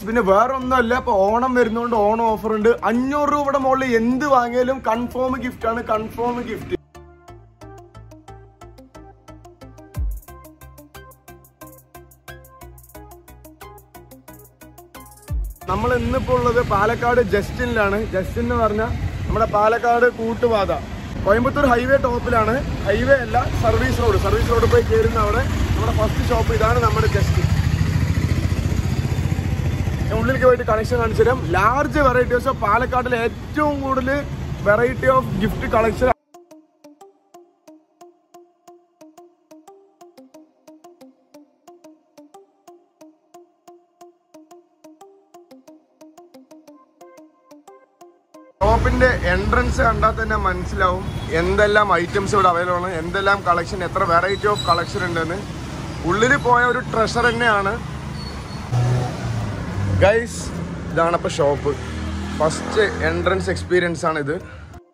പിന്നെ വേറെ ഒന്നുമല്ല ഇപ്പൊ ഓണം വരുന്നോണ്ട് ഓണം ഓഫർ ഉണ്ട് അഞ്ഞൂറ് രൂപയുടെ മുകളിൽ എന്ത് വാങ്ങിയാലും കൺഫേം ഗിഫ്റ്റ് ആണ് കൺഫേം ഗിഫ്റ്റ് നമ്മൾ ഇന്നിപ്പോ ഉള്ളത് പാലക്കാട് ജസ്റ്റിനിലാണ് ജസ്റ്റിൻ എന്ന് പറഞ്ഞാൽ നമ്മുടെ പാലക്കാട് കൂട്ടുപാത കോയമ്പത്തൂർ ഹൈവേ ടോപ്പിലാണ് ഹൈവേ അല്ല സർവീസ് റോഡ് സർവീസ് റോഡ് പോയി കയറുന്ന അവിടെ നമ്മുടെ ഫസ്റ്റ് ഷോപ്പ് ഇതാണ് നമ്മുടെ ജസ്റ്റിൻ ഞാൻ ഉള്ളിലേക്ക് പോയിട്ട് കണക്ഷൻ കാണിച്ചു തരാം ലാർജ് വെറൈറ്റീസ് ഓഫ് പാലക്കാട്ടിലെ ഏറ്റവും കൂടുതൽ വെറൈറ്റി ഓഫ് ഗിഫ്റ്റ് കളക്ഷൻ ഷോപ്പിന്റെ എൻട്രൻസ് കണ്ടാൽ തന്നെ മനസ്സിലാവും എന്തെല്ലാം ഐറ്റംസ് ഇവിടെ അവൈലബിൾ ആണ് എന്തെല്ലാം കളക്ഷൻ എത്ര വെറൈറ്റി ഓഫ് കളക്ഷൻ ഉണ്ടെന്ന് ഉള്ളിൽ പോയ ഒരു ട്രഷർ തന്നെയാണ് ഗൈസ് ഇതാണ് ഇപ്പൊ ഷോപ്പ് ഫസ്റ്റ് എൻട്രൻസ് എക്സ്പീരിയൻസ് ആണ് ഇത്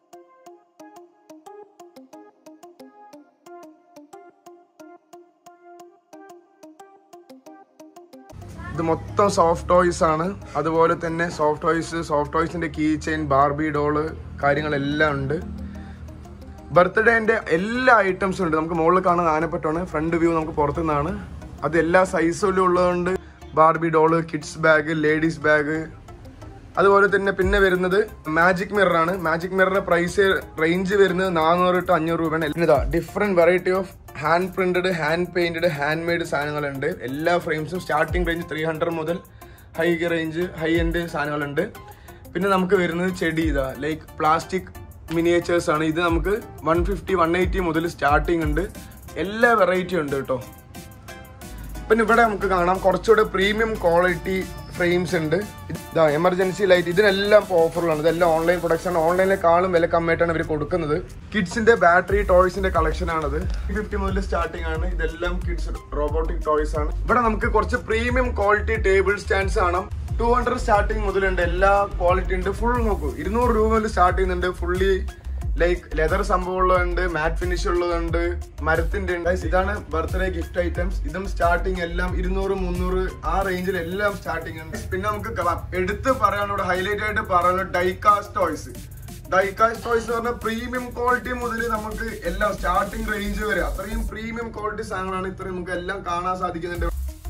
ഇത് മൊത്തം സോഫ്റ്റ് ടോയ്സ് ആണ് അതുപോലെ തന്നെ സോഫ്റ്റ് ടോയ്സ് സോഫ്റ്റ് ടോയ്സിന്റെ കീ ചെയിൻ ബാർബി ഡോള് കാര്യങ്ങളെല്ലാം ഉണ്ട് ബർത്ത്ഡേന്റെ എല്ലാ ഐറ്റംസും ഉണ്ട് നമുക്ക് മുകളിൽ കാണുന്ന ആനപ്പറ്റാണ് ഫ്രണ്ട് വ്യൂ നമുക്ക് പുറത്തു നിന്നാണ് അത് എല്ലാ സൈസിലും ഉള്ളതുകൊണ്ട് Barbie doll kids bag ladies bag അതുപോലെ തന്നെ പിന്നെ വരുന്നത് മാജിക് മിറർ ആണ് മാജിക് മിററിന്റെ പ്രൈസ് റേഞ്ച് വരുന്നത് നാനൂറ് ടു അഞ്ഞൂറ് രൂപയാണ് പിന്നെ ഇതാ different variety of hand printed hand painted hand made സാധനങ്ങളുണ്ട് എല്ലാ ഫ്രെയിംസും സ്റ്റാർട്ടിംഗ് റേഞ്ച് ത്രീ ഹൺഡ്രഡ് മുതൽ ഹൈ റേഞ്ച് ഹൈ എൻഡ് സാധനങ്ങളുണ്ട് പിന്നെ നമുക്ക് വരുന്നത് ചെടി ഇതാ ലൈക്ക് പ്ലാസ്റ്റിക് മിനിയേച്ചേഴ്സ് ആണ് ഇത് നമുക്ക് വൺ ഫിഫ്റ്റി വൺ എയ്റ്റി മുതൽ സ്റ്റാർട്ടിംഗ് ഉണ്ട് എല്ലാ വെറൈറ്റി ഉണ്ട് കേട്ടോ പിന്നെ ഇവിടെ നമുക്ക് കാണാം കുറച്ചുകൂടെ പ്രീമിയം ക്വാളിറ്റി ഫ്രെയിംസ് ഉണ്ട് ഇതാ എമർജൻസി ലൈറ്റ് ഇതിനെല്ലാം ഇപ്പോൾ ഓഫറുകളാണ് ഇതെല്ലാം ഓൺലൈൻ പ്രൊഡക്ഷൻ ഓൺലൈനിലെക്കാളും വില കമ്മിയായിട്ടാണ് ഇവർ കൊടുക്കുന്നത് കിഡ്സിന്റെ ബാറ്ററി ടോയ്സിന്റെ കളക്ഷൻ ആണത് ഫിഫ്റ്റി മുതൽ സ്റ്റാർട്ടിംഗ് ആണ് ഇതെല്ലാം കിഡ്സ് റോബോട്ടിക് ടോയ്സ് ആണ് ഇവിടെ നമുക്ക് കുറച്ച് പ്രീമിയം ക്വാളിറ്റി ടേബിൾ സ്റ്റാൻഡ്സ് കാണാം ടു ഹൺഡ്രഡ് സ്റ്റാർട്ടിംഗ് മുതലുണ്ട് എല്ലാ ക്വാളിറ്റി ഉണ്ട് ഫുൾ നോക്കൂ ഇരുന്നൂറ് രൂപ മുതൽ സ്റ്റാർട്ട് ചെയ്യുന്നുണ്ട് ഫുള്ളി ലൈക്ക് ലെതർ സംഭവം ഉള്ളതുണ്ട് മാറ്റ് ഫിനിഷ് ഉള്ളതുണ്ട് മരത്തിന്റെ ഉണ്ട് Guys, ഇതാണ് ബർത്ത്ഡേ ഗിഫ്റ്റ് ഐറ്റംസ് ഇതും സ്റ്റാർട്ടിങ് എല്ലാം ഇരുന്നൂറ് മുന്നൂറ് ആ റേഞ്ചിൽ എല്ലാം സ്റ്റാർട്ടിങ് ഉണ്ട് പിന്നെ നമുക്ക് ക- എടുത്ത് പറയാനുള്ള ഹൈലൈറ്റ് ആയിട്ട് പറയാനുള്ള ഡൈകാസ് ടോയ്സ് ഡൈകാസ് ടോയ്സ് എന്ന് പറഞ്ഞാൽ പ്രീമിയം ക്വാളിറ്റി മുതൽ നമുക്ക് എല്ലാം സ്റ്റാർട്ടിംഗ് റേഞ്ച് വരെ അത്രയും പ്രീമിയം ക്വാളിറ്റി സാധനങ്ങളാണ് ഇത്രയും നമുക്ക് എല്ലാം കാണാൻ സാധിക്കുന്നുണ്ട്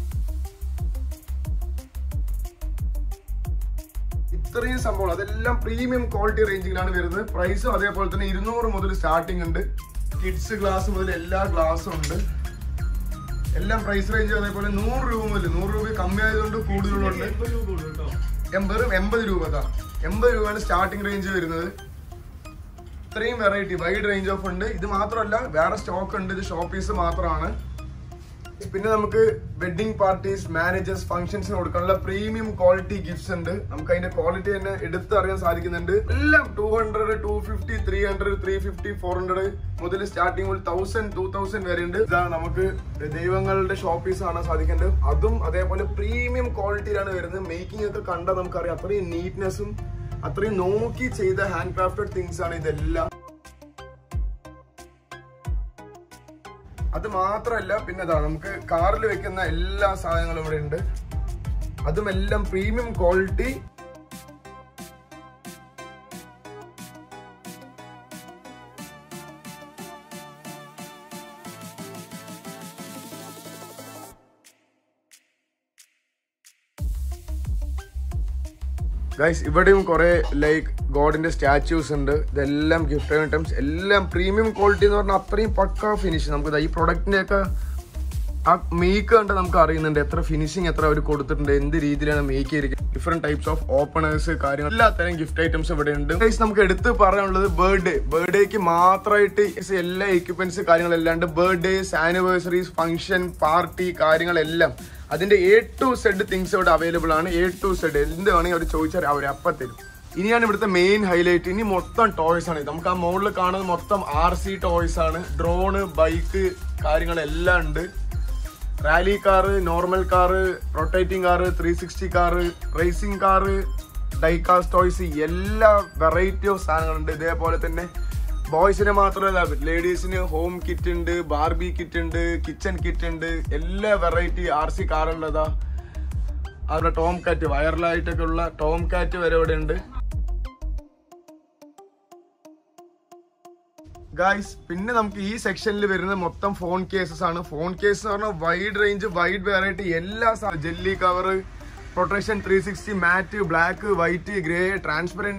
ഇത്രയും സംഭവം അതെല്ലാം പ്രീമിയം ക്വാളിറ്റി റേഞ്ചിലാണ് വരുന്നത് പ്രൈസും അതേപോലെ തന്നെ ഇരുന്നൂറ് മുതൽ സ്റ്റാർട്ടിംഗ് ഉണ്ട് കിഡ്സ് ഗ്ലാസ് മുതൽ എല്ലാ ഗ്ലാസും ഉണ്ട് എല്ലാം പ്രൈസ് റേഞ്ച് അതേപോലെ നൂറ് രൂപ മുതൽ നൂറ് രൂപ കമ്മി ആയതുകൊണ്ട് കൂടുതലുണ്ട് എൺപത് എൺപത് രൂപ ദാ. എൺപത് രൂപയാണ് സ്റ്റാർട്ടിംഗ് റേഞ്ച് വരുന്നത് ഇത്രയും വെറൈറ്റി വൈഡ് റേഞ്ച് ഓഫ് ഉണ്ട് ഇത് മാത്രമല്ല വേറെ സ്റ്റോക്ക് ഉണ്ട് ഇത് ഷോപ്പ് പീസ് മാത്രമാണ് പിന്നെ നമുക്ക് വെഡിങ് പാർട്ടീസ് മാരേജസ് ഫംഗ്ഷൻസിന് കൊടുക്കാനുള്ള പ്രീമിയം ക്വാളിറ്റി ഗിഫ്റ്റ്സ് ഉണ്ട് നമുക്ക് അതിന്റെ ക്വാളിറ്റി തന്നെ എടുത്തറിയാൻ സാധിക്കുന്നുണ്ട് എല്ലാം two hundred two fifty three hundred three fifty four hundred മുതൽ സ്റ്റാർട്ടിംഗ് മുതൽ തൗസൻഡ് ടൂ തൗസൻഡ് വരെ ഉണ്ട് ഇതാ നമുക്ക് ദൈവങ്ങളുടെ ഷോപ്പീസ് കാണാൻ സാധിക്കുന്നുണ്ട് അതും അതേപോലെ പ്രീമിയം ക്വാളിറ്റിയിലാണ് വരുന്നത് മേക്കിംഗ് ഒക്കെ കണ്ടാൽ നമുക്കറിയാം അത്രയും നീറ്റ്നെസ്സും അത്രയും നോക്കി ചെയ്ത ഹാൻഡ് ക്രാഫ്റ്റഡ് തിങ്സ് ആണ് ഇതെല്ലാം അത് മാത്രമല്ല പിന്നെ അതാ നമുക്ക് കാറിൽ വെക്കുന്ന എല്ലാ സാധനങ്ങളും ഇവിടെ ഉണ്ട് അതും എല്ലാം പ്രീമിയം ക്വാളിറ്റി ഗൈസ് ഇവിടെയും കുറെ ലൈക്ക് ഗോഡിന്റെ സ്റ്റാച്യൂസ് ഉണ്ട് ഇതെല്ലാം ഗിഫ്റ്റ് ഐറ്റംസ് എല്ലാം പ്രീമിയം ക്വാളിറ്റി എന്ന് പറഞ്ഞാൽ അത്രയും പക്ക ഫിനിഷ് നമുക്ക് ദാ ഈ പ്രൊഡക്റ്റിന്റെ ഒക്കെ ആ മേക്ക് കണ്ട് നമുക്ക് അറിയുന്നുണ്ട് എത്ര ഫിനിഷിങ് എത്ര അവർ കൊടുത്തിട്ടുണ്ട് എന്ത് രീതിയിലാണ് മേക്ക് ചെയ്തിരിക്കുന്നത് ഡിഫറെന്റ് ടൈപ്സ് ഓഫ് ഓപ്പണേഴ്സ് കാര്യങ്ങൾ എല്ലാത്തരം ഗിഫ്റ്റ് ഐറ്റംസ് ഇവിടെ ഉണ്ട് ഗൈസ് നമുക്ക് എടുത്ത് പറയാനുള്ളത് ബർത്ത്ഡേ ബർത്ത്ഡേക്ക് മാത്രമായിട്ട് എല്ലാ എക്യുപ്മെന്റ്സ് കാര്യങ്ങളെല്ലാം ബർത്ത്ഡേസ് ആനിവേഴ്സറീസ് ഫംഗ്ഷൻ പാർട്ടി കാര്യങ്ങളെല്ലാം അതിന്റെ എ ടു സെഡ് തിങ്സ് ഇവിടെ അവൈലബിൾ ആണ് എ ടു സെഡ് എന്ത് വേണമെങ്കിൽ അവർ ചോദിച്ചാൽ അവർ അപ്പം തരും ഇനിയാണ് ഇവിടുത്തെ മെയിൻ ഹൈലൈറ്റ് ഇനി മൊത്തം ടോയ്സ് ആണ് ഇത്. നമുക്ക് ആ മുകളിൽ കാണുന്നത് മൊത്തം ആർ സി ടോയ്സ് ആണ് ഡ്രോണ് ബൈക്ക് കാര്യങ്ങളെല്ലാം ഉണ്ട് rally car normal car rotating car three sixty car racing car diecast toys എല്ലാ വെറൈറ്റി ഓഫ് സാധനങ്ങളുണ്ട് ഇതേപോലെ തന്നെ ബോയ്സിന് മാത്രമല്ല ലേഡീസിന് ഹോം കിറ്റ് ഉണ്ട് ബാർബി കിറ്റ് ഉണ്ട് കിച്ചൺ കിറ്റ് ഉണ്ട് എല്ലാ വെറൈറ്റി ആർ സി കാറുള്ളതാ അവരുടെ ടോം കാറ്റ് വൈറലായിട്ടൊക്കെ ഉള്ള ടോം കാറ്റ് വരെ ഇവിടെ ഉണ്ട് ഗായ്സ് പിന്നെ നമുക്ക് ഈ സെക്ഷനിൽ വരുന്നത് മൊത്തം ഫോൺ കേസസ് ആണ് ഫോൺ കേസ് എന്ന് പറഞ്ഞാൽ വൈഡ് റേഞ്ച് വൈഡ് വെറൈറ്റി എല്ലാ jelly cover protection three sixty matte black white grey transparent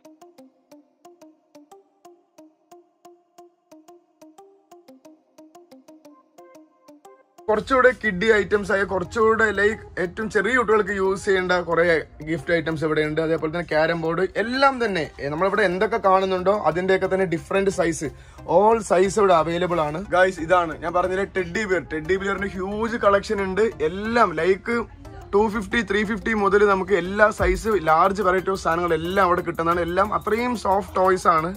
കുറച്ചുകൂടെ കിഡി ഐറ്റംസ് ആയ കുറച്ചുകൂടെ ലൈക്ക് ഏറ്റവും ചെറിയ കുട്ടികൾക്ക് യൂസ് ചെയ്യേണ്ട കുറെ ഗിഫ്റ്റ് ഐറ്റംസ് ഇവിടെ ഉണ്ട് അതേപോലെ തന്നെ ക്യാരം ബോർഡ് എല്ലാം തന്നെ എ, നമ്മളിവിടെ എന്തൊക്കെ കാണുന്നുണ്ടോ അതിന്റെയൊക്കെ തന്നെ ഡിഫറെന്റ് സൈസ് ഓൾ സൈസ് ഇവിടെ അവൈലബിൾ ആണ് ഗൈസ് ഇതാണ് ഞാൻ പറഞ്ഞില്ലേ ടെഡി ബിയർ ടെഡി ബിയറിന് ഹ്യൂജ് കളക്ഷൻ ഉണ്ട് എല്ലാം like two fifty three fifty മുതൽ നമുക്ക് എല്ലാ സൈസ് ലാർജ് വെറൈറ്റി ഓഫ് സാധനങ്ങൾ എല്ലാം അവിടെ കിട്ടുന്നതാണ് എല്ലാം അത്രയും സോഫ്റ്റ് ടോയ്സ് ആണ്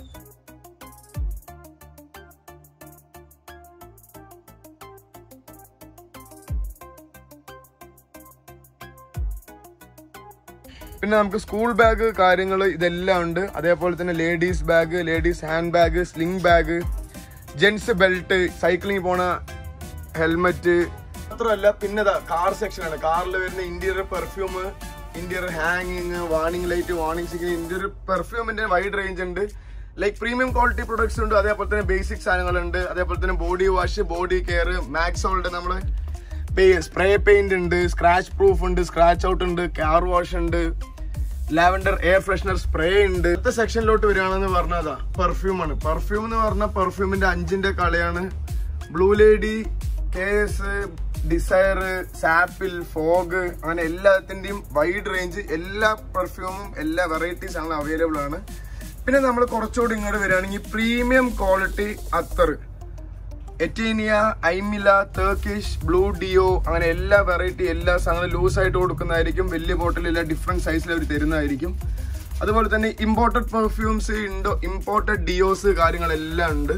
പിന്നെ നമുക്ക് സ്കൂൾ ബാഗ് കാര്യങ്ങൾ ഇതെല്ലാം ഉണ്ട് അതേപോലെ തന്നെ ladies bag ladies hand bag sling bag gents belt cycling പോണ ഹെൽമെറ്റ് മാത്രമല്ല പിന്നെ കാർ സെക്ഷൻ ആണ് കാറിൽ വരുന്ന ഇന്റീരിയർ പെർഫ്യൂം ഇന്റീരിയർ ഹാങ്ങിങ് warning light warning signal interior പെർഫ്യൂമിന്റെ വൈഡ് റേഞ്ച് ഉണ്ട് ലൈക്ക് പ്രീമിയം ക്വാളിറ്റി പ്രൊഡക്ട്സ് ഉണ്ട് അതേപോലെ തന്നെ ബേസിക് സാധനങ്ങളുണ്ട് അതേപോലെ തന്നെ ബോഡി വാഷ് ബോഡി കെയർ മാക്സോൾഡ് നമ്മള് സ്പ്രേ പെയിന്റ് ഉണ്ട് സ്ക്രാച്ച് പ്രൂഫ് ഉണ്ട് സ്ക്രാച്ച് ഔട്ട് ഉണ്ട് കാർ വാഷ് ഉണ്ട് ലാവൻഡർ എയർ ഫ്രഷ്നർ സ്പ്രേ ഉണ്ട് അടുത്ത സെക്ഷനിലോട്ട് വരികയാണെന്ന് പറഞ്ഞതാ പെർഫ്യൂം ആണ് പെർഫ്യൂം എന്ന് പറഞ്ഞ പെർഫ്യൂമിന്റെ അഞ്ചിന്റെ കളിയാണ് blue lady K S desire സാപ്പിൽ ഫോഗ് അങ്ങനെ എല്ലാത്തിന്റെയും വൈഡ് റേഞ്ച് എല്ലാ പെർഫ്യൂമും എല്ലാ വെറൈറ്റീസ് ആണ് അവൈലബിൾ ആണ് പിന്നെ നമ്മൾ കുറച്ചുകൂടി ഇങ്ങോട്ട് വരികയാണെങ്കിൽ പ്രീമിയം ക്വാളിറ്റി അത്തർ എറ്റീനിയ ഐമില തേർക്കിഷ് ബ്ലൂ ഡിയോ അങ്ങനെ എല്ലാ വെറൈറ്റി എല്ലാ സാധനങ്ങളും ലൂസ് ആയിട്ട് കൊടുക്കുന്നതായിരിക്കും വലിയ ബോട്ടിലില്ല ഡിഫറെന്റ് സൈസിൽ അവർ തരുന്നതായിരിക്കും അതുപോലെ തന്നെ imported perfumes Indo imported deos കാര്യങ്ങളെല്ലാം ഉണ്ട്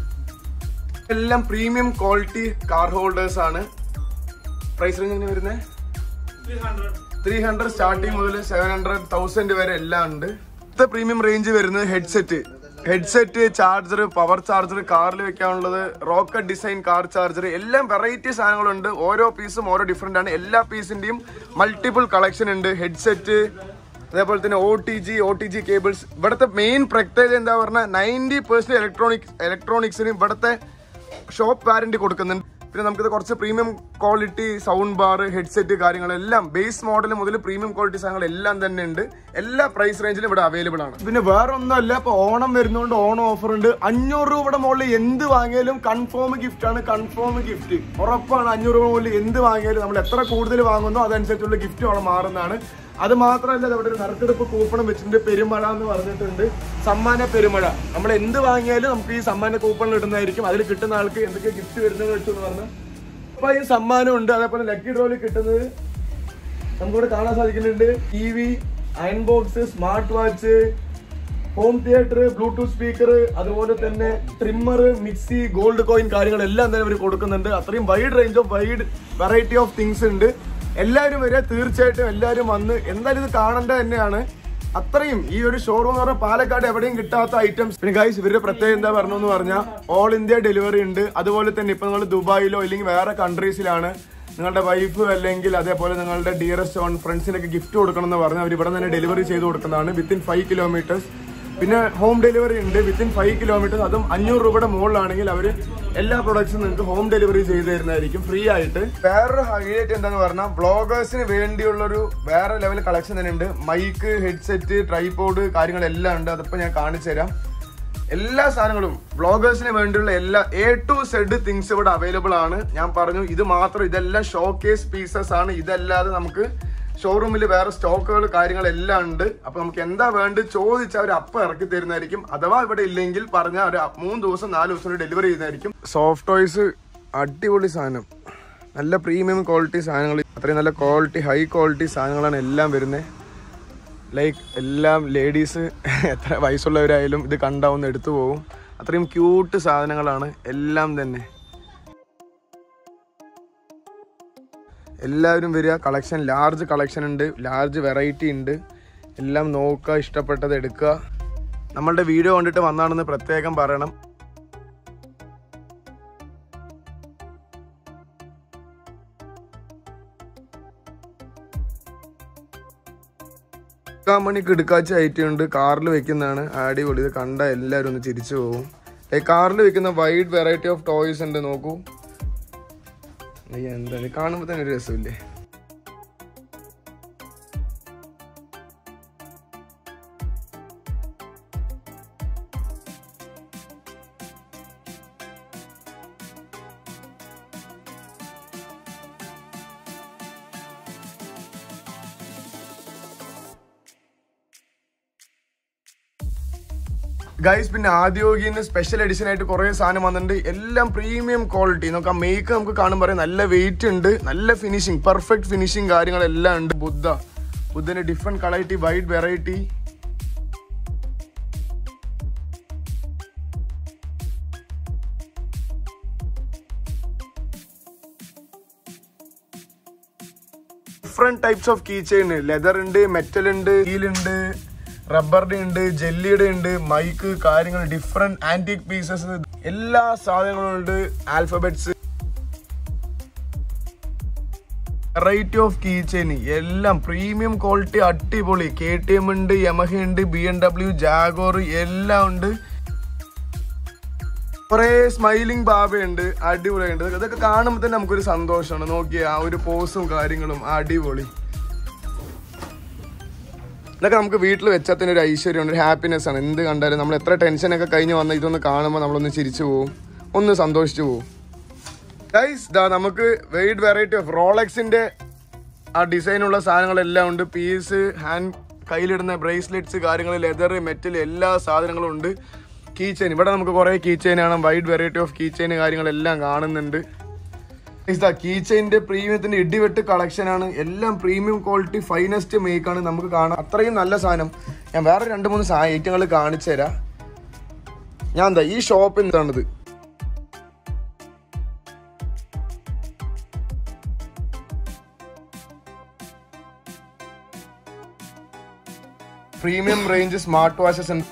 എല്ലാം പ്രീമിയം ക്വാളിറ്റി കാർ ഹോൾഡേഴ്സ് ആണ് പ്രൈസ് റേഞ്ച് എങ്ങനെ വരുന്നത് ത്രീ ഹൺഡ്രഡ് സ്റ്റാർട്ടിങ് മുതൽ സെവൻ ഹൺഡ്രഡ് തൗസൻഡ് വരെ എല്ലാം ഉണ്ട് അടുത്ത പ്രീമിയം റേഞ്ച് വരുന്നത് headset headset charger power charger കാറിൽ വെക്കാനുള്ളത് റോക്കറ്റ് ഡിസൈൻ കാർ ചാർജർ എല്ലാം വെറൈറ്റി സാധനങ്ങളുണ്ട് ഓരോ പീസും ഓരോ ഡിഫറെന്റ് ആണ് എല്ലാ പീസിന്റെയും മൾട്ടിപ്പിൾ കളക്ഷൻ ഉണ്ട് ഹെഡ്സെറ്റ് അതേപോലെ തന്നെ O T G O T G cables ഇവിടുത്തെ മെയിൻ പ്രത്യേകത എന്താ പറഞ്ഞാൽ നയൻറ്റി പെർസെന്റ് ഇലക്ട്രോണിക് ഇലക്ട്രോണിക്സിന് ഇവിടുത്തെ ഷോപ്പ് വാറന്റി കൊടുക്കുന്നുണ്ട് പിന്നെ നമുക്കിത് കുറച്ച് premium quality sound bar headset കാര്യങ്ങളെല്ലാം ബേസ് മോഡൽ മുതൽ പ്രീമിയം ക്വാളിറ്റി സാധനങ്ങൾ എല്ലാം തന്നെ ഉണ്ട് എല്ലാ പ്രൈസ് റേഞ്ചിലും ഇവിടെ അവൈലബിൾ ആണ് പിന്നെ വേറെ ഒന്നുമല്ല ഇപ്പൊ ഓണം വരുന്നതുകൊണ്ട് ഓണം ഓഫർ ഉണ്ട് അഞ്ഞൂറ് രൂപയുടെ മുകളിൽ എന്ത് വാങ്ങിയാലും കൺഫേം ഗിഫ്റ്റ് ആണ് കൺഫേം ഗിഫ്റ്റ് ഉറപ്പാണ് അഞ്ഞൂറ് രൂപ മുകളിൽ എന്ത് വാങ്ങിയാലും നമ്മൾ എത്ര കൂടുതൽ വാങ്ങുന്നോ അതനുസരിച്ചുള്ള ഗിഫ്റ്റ് അവിടെ മാറുന്നതാണ് അത് മാത്രമല്ല ഇവിടെ ഒരു നറുക്കെടുപ്പ് കൂപ്പണം വെച്ചിട്ടുണ്ട് പെരുമഴ എന്ന് പറഞ്ഞിട്ടുണ്ട് സമ്മാന പെരുമഴ നമ്മൾ എന്ത് വാങ്ങിയാലും നമുക്ക് ഈ സമ്മാന കൂപ്പൺ ഇടുന്നതായിരിക്കും അതിൽ കിട്ടുന്ന ആൾക്ക് എന്തൊക്കെ ഗിഫ്റ്റ് വരുന്നത് വെച്ചു എന്ന് പറഞ്ഞാൽ അപ്പൊ ഈ സമ്മാനം ഉണ്ട് അതേപോലെ ലക്കി ഡ്രോയിൽ കിട്ടുന്നത് നമുക്കിവിടെ കാണാൻ സാധിക്കുന്നുണ്ട് T V iron box smart watch home theatre bluetooth speaker അതുപോലെ തന്നെ ട്രിമ്മർ മിക്സി ഗോൾഡ് കോയിൻ കാര്യങ്ങളെല്ലാം തന്നെ ഇവർ കൊടുക്കുന്നുണ്ട് അത്രയും wide range of wide variety of things ഉണ്ട് എല്ലാവരും വരെ തീർച്ചയായിട്ടും എല്ലാവരും വന്ന് എന്തായാലും ഇത് കാണേണ്ടത് തന്നെയാണ് അത്രയും ഈ ഒരു ഷോറൂം എന്ന് പറഞ്ഞാൽ പാലക്കാട് എവിടെയും കിട്ടാത്ത ഐറ്റംസ് പിന്നെ ഗൈസ് ഇവരുടെ പ്രത്യേകം എന്താ പറഞ്ഞു എന്ന് പറഞ്ഞാൽ ഓൾ ഇന്ത്യ ഡെലിവറി ഉണ്ട് അതുപോലെ തന്നെ ഇപ്പൊ നിങ്ങൾ ദുബായിലോ അല്ലെങ്കിൽ വേറെ കൺട്രീസിലാണ് നിങ്ങളുടെ വൈഫ് അല്ലെങ്കിൽ അതേപോലെ നിങ്ങളുടെ ഡിയറസ്റ്റ് ഓൺ ഫ്രണ്ട്സിനൊക്കെ ഗിഫ്റ്റ് കൊടുക്കണം എന്ന് പറഞ്ഞാൽ അവർ ഇവിടെ തന്നെ ഡെലിവറി ചെയ്ത് കൊടുക്കുന്നതാണ് വിത്തിൻ ഫൈവ് കിലോമീറ്റേഴ്സ് പിന്നെ ഹോം ഡെലിവറി ഉണ്ട് വിത്തിൻ ഫൈവ് കിലോമീറ്റേഴ്സ് അതും അഞ്ഞൂറ് രൂപയുടെ മുകളിലാണെങ്കിൽ അവർ എല്ലാ പ്രൊഡക്ട്സും നിങ്ങൾക്ക് ഹോം ഡെലിവറി ചെയ്ത് തരുന്നതായിരിക്കും ഫ്രീ ആയിട്ട് വേറൊരു ഹൈലൈറ്റ് എന്താന്ന് പറഞ്ഞാൽ ബ്ലോഗേഴ്സിന് വേണ്ടിയുള്ളൊരു വേറെ ലെവൽ കളക്ഷൻ തന്നെ ഉണ്ട് മൈക്ക് ഹെഡ്സെറ്റ് ട്രൈപോഡ് കാര്യങ്ങളെല്ലാം ഉണ്ട് അതിപ്പോ ഞാൻ കാണിച്ചു തരാം എല്ലാ സാധനങ്ങളും വ്ളോഗേഴ്സിന് വേണ്ടിയുള്ള എല്ലാ എ ടു സെഡ് തിങ്സ് ഇവിടെ അവൈലബിൾ ആണ് ഞാൻ പറഞ്ഞു ഇത് മാത്രം ഇതെല്ലാം ഷോക്കേസ് പീസസ് ആണ് ഇതല്ലാതെ നമുക്ക് ഷോറൂമിൽ വേറെ സ്റ്റോക്കുകൾ കാര്യങ്ങളെല്ലാം ഉണ്ട് അപ്പൊ നമുക്ക് എന്താ വേണ്ടത് ചോദിച്ചാൽ അവർ അപ്പം ഇറക്കി തരുന്നതായിരിക്കും അഥവാ ഇവിടെ ഇല്ലെങ്കിൽ പറഞ്ഞാൽ ഒരു മൂന്ന് ദിവസം നാല് ദിവസം ഡെലിവറി ചെയ്യുന്നതായിരിക്കും സോഫ്റ്റ് ടോയ്സ് അടിപൊളി സാധനം നല്ല പ്രീമിയം ക്വാളിറ്റി സാധനങ്ങൾ അത്രയും നല്ല ക്വാളിറ്റി ഹൈ ക്വാളിറ്റി സാധനങ്ങളാണ് എല്ലാം വരുന്നത് ലൈക്ക് എല്ലാം ലേഡീസ് എത്ര വയസ്സുള്ളവരായാലും ഇത് കണ്ടാവുന്ന എടുത്തു പോകും അത്രയും ക്യൂട്ട് സാധനങ്ങളാണ് എല്ലാം തന്നെ എല്ലാവരും വരിക കളക്ഷൻ ലാർജ് കളക്ഷൻ ഉണ്ട് ലാർജ് വെറൈറ്റി ഉണ്ട് എല്ലാം നോക്കുക ഇഷ്ടപ്പെട്ടത് എടുക്കുക നമ്മളുടെ വീഡിയോ കണ്ടിട്ട് വന്നാണെന്ന് പ്രത്യേകം പറയണം മുക്കാൽ മണിക്ക് എടുക്കാച്ച ഐറ്റം ഉണ്ട് കാറിൽ വെക്കുന്നതാണ് അടിപൊളി ഇത് കണ്ട എല്ലാവരും ഒന്ന് ചിരിച്ചു പോകും കാറിൽ വെക്കുന്ന വൈഡ് വെറൈറ്റി ഓഫ് ടോയ്സ് ഉണ്ട് നോക്കൂ അയ്യ, എന്താ ഇത് കാണുമ്പോൾ തന്നെ ഒരു രസമില്ലേ ഗൈസ് പിന്നെ ആദ്യോഗിന്ന് സ്പെഷ്യൽ എഡിഷൻ ആയിട്ട് കുറേ സാധനം വന്നിട്ടുണ്ട് എല്ലാം പ്രീമിയം ക്വാളിറ്റി നമുക്ക് ആ മേക്ക് നമുക്ക് കാണുമ്പോൾ പറയാം നല്ല വെയിറ്റ് ഉണ്ട് നല്ല ഫിനിഷിങ് പെർഫെക്റ്റ് ഫിനിഷിങ് കാര്യങ്ങളെല്ലാം ഉണ്ട് ബുദ്ധ ബുദ്ധന്റെ ഡിഫറെന്റ് കളറിറ്റി wide variety different types of key chain leather ഉണ്ട് മെറ്റൽ ഉണ്ട് സ്റ്റീൽ ഉണ്ട് റബ്ബറിന്റെ ഉണ്ട് ജെല്ലിയുടെ ഉണ്ട് മൈക്ക് കാര്യങ്ങൾ ഡിഫറെന്റ് ആന്റിക് പീസസ് എല്ലാ സാധനങ്ങളും ഉണ്ട് alphabets variety of key chain എല്ലാം പ്രീമിയം ക്വാളിറ്റി അടിപൊളി കെ ടി എം ഉണ്ട് യമഹ ഉണ്ട് ബി എം ഡബ്ല്യു ജാഗോർ എല്ലാം ഉണ്ട് കുറെ സ്മൈലിംഗ് ബാബയുണ്ട് അടിപൊളിയുണ്ട് ഇതൊക്കെ കാണുമ്പോൾ തന്നെ നമുക്കൊരു സന്തോഷമാണ് നോക്കിയ ആ ഒരു പോസും കാര്യങ്ങളും അടിപൊളി ഇതൊക്കെ നമുക്ക് വീട്ടിൽ വെച്ചാൽ തന്നെ ഒരു ഐശ്വര്യമുണ്ട് ഒരു ഹാപ്പിനെസ് ആണ് എന്ത് കണ്ടാലും നമ്മൾ എത്ര ടെൻഷനൊക്കെ കഴിഞ്ഞ് വന്ന ഇതൊന്ന് കാണുമ്പോൾ നമ്മളൊന്ന് ചിരിച്ചു പോകും ഒന്ന് സന്തോഷിച്ചു പോകും ഗൈസ് ദാ നമുക്ക് വെയ്ഡ് വെറൈറ്റി ഓഫ് റോളക്സിന്റെ ആ ഡിസൈനുള്ള സാധനങ്ങളെല്ലാം ഉണ്ട് പീസ് ഹാൻഡ് കയ്യിലിടുന്ന ബ്രേസ്ലെറ്റ്സ് കാര്യങ്ങൾ ലെതർ മെറ്റൽ എല്ലാ സാധനങ്ങളും ഉണ്ട് കീ ചെയിൻ ഇവിടെ നമുക്ക് കുറേ കീ ചെയിൻ കാണാം wide variety of key chain കാര്യങ്ങളെല്ലാം കാണുന്നുണ്ട് ഇതാ കീ ചെയിന്റെ പ്രീമിയത്തിന്റെ ഇടിവെട്ട് കളക്ഷൻ ആണ് എല്ലാം പ്രീമിയം ക്വാളിറ്റി ഫൈനസ്റ്റ് മേക്ക് ആണ് നമുക്ക് കാണാം അത്രയും നല്ല സാധനം ഞാൻ വേറെ രണ്ട് മൂന്ന് ഐറ്റങ്ങൾ കാണിച്ചു തരാം ഞാൻ എന്താ ഈ ഷോപ്പ് എന്താണിത് പ്രീമിയം റേഞ്ച് സ്മാർട്ട് വാച്ചസ് ഉണ്ട്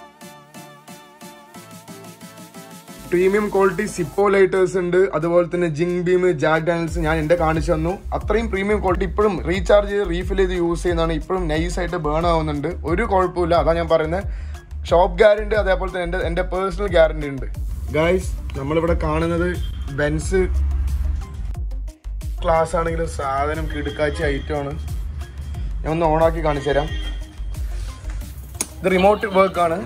പ്രീമിയം ക്വാളിറ്റി സിപ്പോ ലൈറ്റേഴ്സ് ഉണ്ട് അതുപോലെ തന്നെ ജിങ് ബീം ജാക്ക് ഡാനിൽസ് ഞാൻ എന്റെ കാണിച്ചു തന്നു അത്രയും പ്രീമിയം ക്വാളിറ്റി ഇപ്പോഴും റീചാർജ് ചെയ്ത് റീഫിൽ ചെയ്ത് യൂസ് ചെയ്യുന്നതാണ് ഇപ്പോഴും നൈസ് ആയിട്ട് ബേൺ ആവുന്നുണ്ട് ഒരു കുഴപ്പമില്ല അതാ ഞാൻ പറയുന്നത് ഷോപ്പ് ഗ്യാരണ്ടി അതേപോലെ തന്നെ എൻ്റെ എൻ്റെ പേഴ്സണൽ ഗ്യാരണ്ടി ഉണ്ട് ഗൈസ് നമ്മളിവിടെ കാണുന്നത് ബെൻസ് ക്ലാസ് ആണെങ്കിലും സാധനം കിടുക്കാച്ച ഐറ്റമാണ് ഞാൻ ഒന്ന് ഓണാക്കി കാണിച്ചു തരാം ഇത് റിമോട്ട് വർക്ക് ആണ്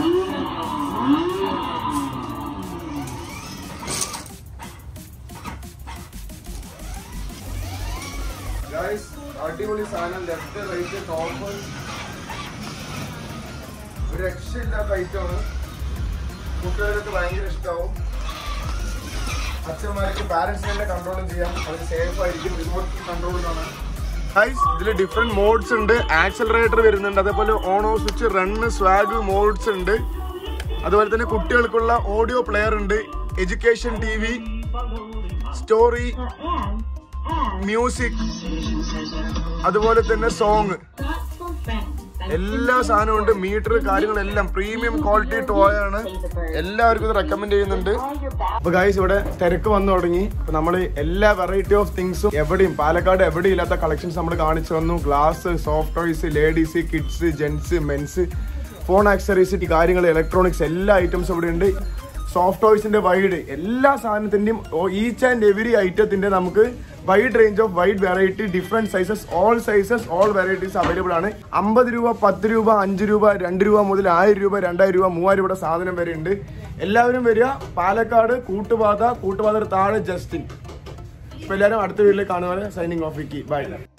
ഗൈസ് അടിപൊളി സാധനം ലെഫ്റ്റ് റൈറ്റ് ടോപ്പ് ഒരു രക്ഷയില്ലാത്ത ഐറ്റമാണ് കുട്ടികൾക്ക് ഭയങ്കര ഇഷ്ടമാവും അച്ഛന്മാർക്ക് പാരന്റ്സിനെ തന്നെ കൺട്രോളും ചെയ്യാം അവർ സേഫ് ആയിരിക്കും റിമോട്ട് കൺട്രോളിലാണ് ഗൈസ് ഇതിൽ ഡിഫറെന്റ് മോഡ്സ് ഉണ്ട് ആക്സലറേറ്റർ വരുന്നുണ്ട് അതേപോലെ on off switch run swag modes ഉണ്ട് അതുപോലെ തന്നെ കുട്ടികൾക്കുള്ള ഓഡിയോ പ്ലെയർ ഉണ്ട് education T V story music അതുപോലെ തന്നെ സോങ് എല്ലാ സാധനവും ഉണ്ട് മീറ്റർ കാര്യങ്ങളെല്ലാം പ്രീമിയം ക്വാളിറ്റി ടോയ് ആണ് എല്ലാവർക്കും ഇത് റെക്കമെൻഡ് ചെയ്യുന്നുണ്ട് അപ്പൊ ഗൈസ് ഇവിടെ തിരക്ക് വന്നു തുടങ്ങി അപ്പൊ നമ്മൾ എല്ലാ വെറൈറ്റി ഓഫ് തിങ്സും എവിടെയും പാലക്കാട് എവിടെയും ഇല്ലാത്ത കളക്ഷൻസ് നമ്മൾ കാണിച്ചു വന്നു glass soft toys ladies kids gents men's phone accessories കാര്യങ്ങൾ ഇലക്ട്രോണിക്സ് എല്ലാ ഐറ്റംസും ഇവിടെ ഉണ്ട് സോഫ്റ്റ് ടോയ്സിന്റെ വൈഡ് എല്ലാ സാധനത്തിന്റെയും ഈച്ച് ആൻഡ് എവറി ഐറ്റത്തിന്റെ നമുക്ക് wide range of wide variety different sizes all sizes all varieties available ആണ് അമ്പത് രൂപ പത്ത് രൂപ അഞ്ച് രൂപ രണ്ട് രൂപ മുതൽ ആയിരം രൂപ രണ്ടായിരം രൂപ മൂവായിരം രൂപയുടെ സാധനം വരെ ഉണ്ട് എല്ലാവരും വരിക പാലക്കാട് കൂട്ടുപാത കൂട്ടുപാത താഴെ ജസ്റ്റിൻ അപ്പൊ എല്ലാവരും അടുത്ത വീട്ടിലേക്ക് കാണുവാൻ സൈനിങ് ഓഫ് വിക്കി ബൈ